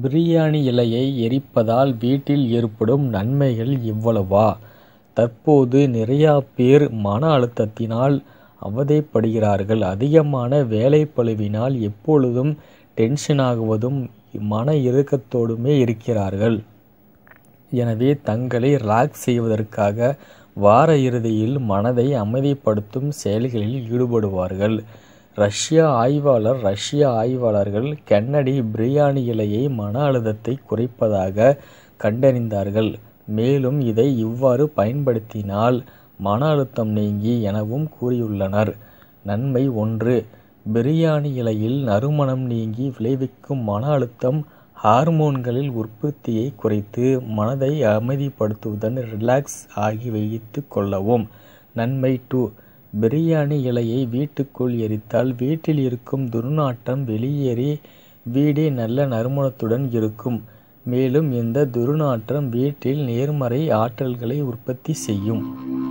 பிரியாணி இலையை எரிப்பதால் வீட்டில் ஏற்படும் நன்மைகள் இவ்வளவா தற்போது நிறையா பேர் மன அழுத்தத்தினால் அவதைப்படுகிறார்கள் அதிகமான வேலைப்பளுவினால் எப்பொழுதும் டென்ஷனாகுவதும் மன இறுக்கத்தோடுமே இருக்கிறார்கள் எனவே தங்களை ரிலாக்ஸ் செய்வதற்காக வார இறுதியில் மனதை அமைதிப்படுத்தும் செயல்களில் ஈடுபடுவார்கள் ரஷ்ய ஆய்வாளர் ரஷ்ய ஆய்வாளர்கள் கென்னடி பிரியாணி இலையை மன அழுத்தத்தை குறைப்பதாக கண்டறிந்தார்கள் மேலும் இதை இவ்வாறு பயன்படுத்தினால் மன அழுத்தம் நீங்கி எனவும் கூறியுள்ளனர் நன்மை ஒன்று பிரியாணி இலையில் நறுமணம் நீங்கி விளைவிக்கும் மன அழுத்தம் ஹார்மோன்களில் உற்பத்தியை குறைத்து மனதை அமைதிப்படுத்துவதுடன் ரிலாக்ஸ் ஆகி வைத்து கொள்ளவும் நன்மை டூ பிரியாணி இலையை வீட்டுக்குள் எரித்தால் வீட்டில் இருக்கும் துர்நாற்றம் வெளியேறி வீடே நல்ல நறுமணத்துடன் இருக்கும் மேலும் இந்த துர்நாற்றம் வீட்டில் நேர்மறை ஆற்றல்களை உற்பத்தி செய்யும்